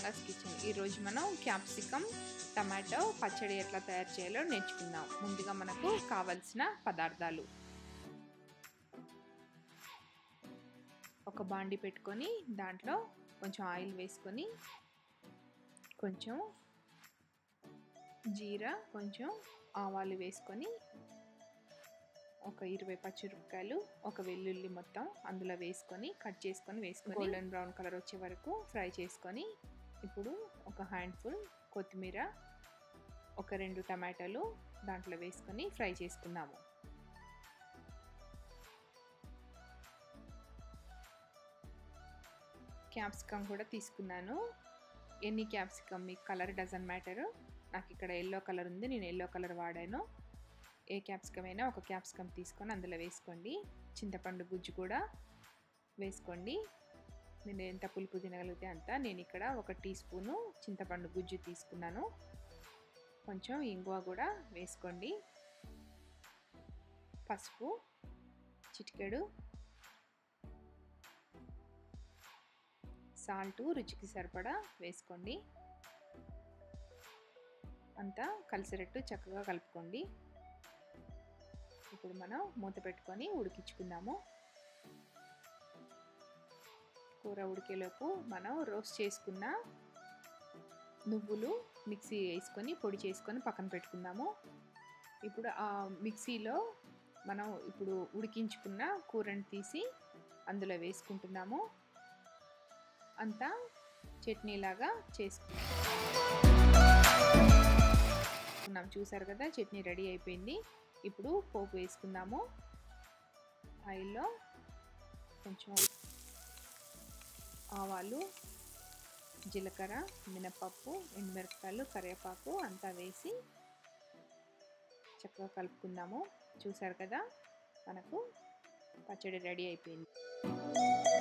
మంగాస్ kitchen ఈరోజు మనం capsicum tomato పచ్చడి ఎట్లా తయారు చేయాలో నేర్చుకుందాం ముందుగా మనకు కావలసిన పదార్థాలు ఒక బాండి పెట్టుకొని దాంట్లో కొంచెం ఆయిల్ వేసుకొని కొంచెం జీరా కొంచెం ఆవాలు వేసుకొని ఒక ఇరవై పచ్చిమిరపకాయలు ఒక వెల్లుల్లి మొత్తం అందులో వేసుకొని కట్ చేసుకొని వేసుకొని గోల్డెన్ బ్రౌన్ కలర్ వచ్చే వరకు ఫ్రై చేసుకొని ఇప్పుడు ఒక హ్యాండ్ఫుల్ కొత్తిమీర ఒక రెండు టమాటాలు దాంట్లో వేసుకొని ఫ్రై చేసుకుందాము క్యాప్సికమ్ కూడా తీసుకున్నాను ఎన్ని క్యాప్సికమ్ మీకు కలర్ డజన్ మ్యాటర్ నాకు ఇక్కడ ఎల్లో కలర్ ఉంది నేను ఎల్లో కలర్ వాడాను ఏ క్యాప్సికమ్ అయినా ఒక క్యాప్సికమ్ తీసుకొని అందులో వేసుకోండి చింతపండు గుజ్జు కూడా వేసుకోండి నేను ఎంత పులుపు తినగలిగితే అంత నేను ఇక్కడ ఒక టీ స్పూను చింతపండు గుజ్జు తీసుకున్నాను కొంచెం ఇంగువ కూడా వేసుకోండి పసుపు చిటికెడు సాల్ట్ రుచికి సరిపడా వేసుకోండి అంతా కలిసేటట్టు చక్కగా కలుపుకోండి ఇప్పుడు మనం మూత పెట్టుకొని ఉడికించుకుందాము కూర ఉడికేలోపు మనం రోస్ట్ చేసుకున్న నువ్వులు మిక్సీ వేసుకొని పొడి చేసుకొని పక్కన పెట్టుకుందాము ఇప్పుడు ఆ మిక్సీలో మనం ఇప్పుడు ఉడికించుకున్న కూరని తీసి అందులో వేసుకుంటున్నాము అంతా చట్నీలాగా చేసుకున్నాం చూసారు కదా చట్నీ రెడీ అయిపోయింది ఇప్పుడు పోపు వేసుకుందాము ఆయిల్లో కొంచెం ఆవాలు జీలకర్ర మినపప్పు ఎండుమిరపకాయలు కరివేపాకు అంతా వేసి చక్కగా కలుపుకుందాము చూసారు కదా మనకు పచ్చడి రెడీ అయిపోయింది